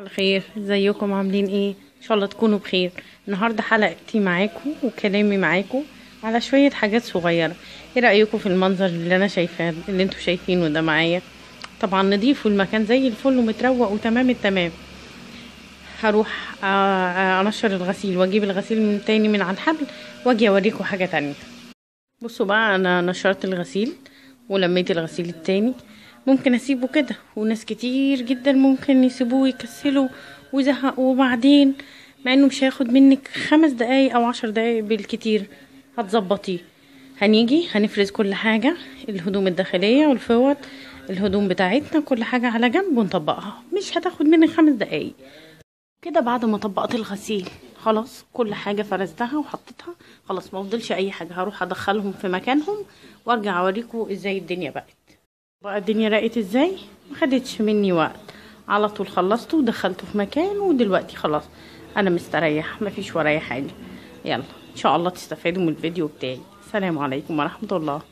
الخير ازيكم عاملين ايه ان شاء الله تكونوا بخير النهارده حلقتي معاكم وكلامي معاكم على شويه حاجات صغيره ايه رايكم في المنظر اللي انا شايفاه اللي انتوا شايفينه ده معايا طبعا نضيف والمكان زي الفل ومتروق وتمام التمام هروح آه، آه، انشر الغسيل واجيب الغسيل من تاني من على الحبل واجي اوريكم حاجه تانية بصوا بقى انا نشرت الغسيل ولميت الغسيل التاني ممكن اسيبه كده وناس كتير جدا ممكن يسيبوه يكسلوا ويزهقوا وبعدين مع انه مش هياخد منك خمس دقايق او عشر دقايق بالكتير هتظبطيه هنيجي هنفرز كل حاجة الهدوم الداخلية والفوط الهدوم بتاعتنا كل حاجة على جنب ونطبقها مش هتاخد منك خمس دقايق كده بعد ما طبقت الغسيل خلاص كل حاجة فرزتها وحطيتها خلاص ما فضلش اي حاجة هروح ادخلهم في مكانهم وارجع اوريكم ازاي الدنيا بقت بقى الدنيا رقت ازاي ما خدتش مني وقت على طول خلصته ودخلته في مكان ودلوقتي خلاص انا مستريح مفيش ورايا حاجة يلا ان شاء الله تستفادوا من الفيديو بتاعي السلام عليكم ورحمة الله